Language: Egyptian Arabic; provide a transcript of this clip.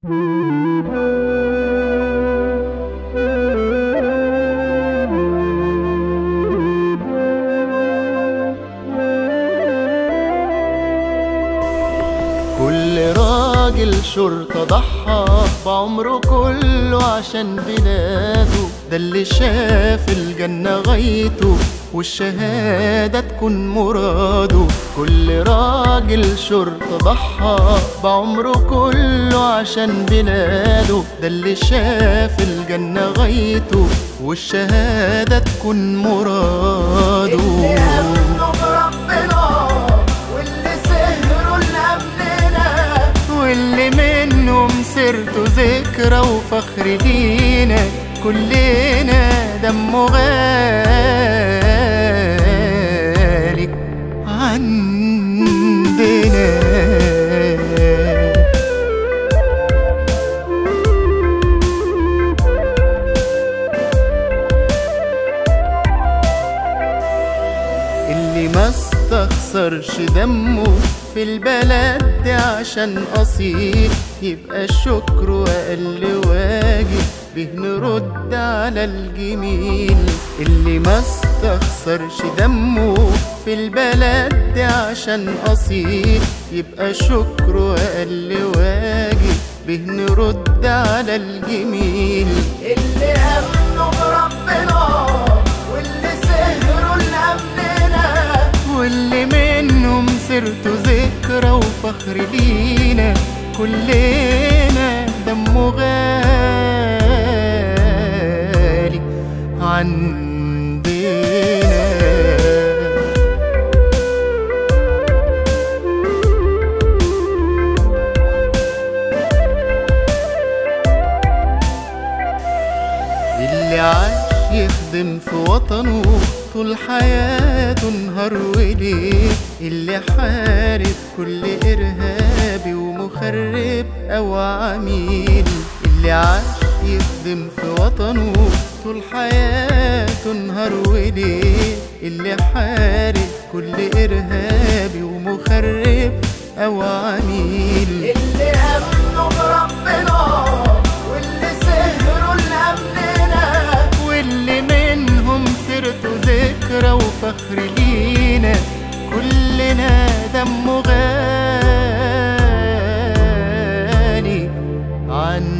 كل راجل شرطة ضحى بعمره كله عشان بلاده ده اللي شاف الجنة غايته والشهادة تكون مراده كل راجل شرطة ضحى بعمره كله عشان بلاده ده اللي شاف الجنة غايته والشهادة تكون مراده اللي امنوا بربنا واللي سهروا لامننا واللي منهم سيرته ذكرى وفخر لينا كلنا دمه غالي عندنا اللي ما استخسرش دمه في البلد دي عشان أصيل يبقى الشكر وأقل واجب به نرد على الجميل اللي ما استخسرش دمه في البلد دي عشان أصيل يبقى شكر وأقل واجب به نرد على الجميل اللي امنوا بربنا واللي سهروا لامننا واللي منهم سيرته ذكرى وفخر لينا كلنا دمه غالي عندنا اللي عاش يخدم في وطنه طول حياته نهار وليل اللي حارب كل إرهابي ومخرب أو عميل اللي عاش يخدم في وطنه طول حياته نهار وليل اللي حارب كل إرهابي ومخرب أو عميل اللي امنوا بربنا واللي سهروا لامننا واللي منهم سيرته ذكرى وفخر لينا كلنا دمه غالي عن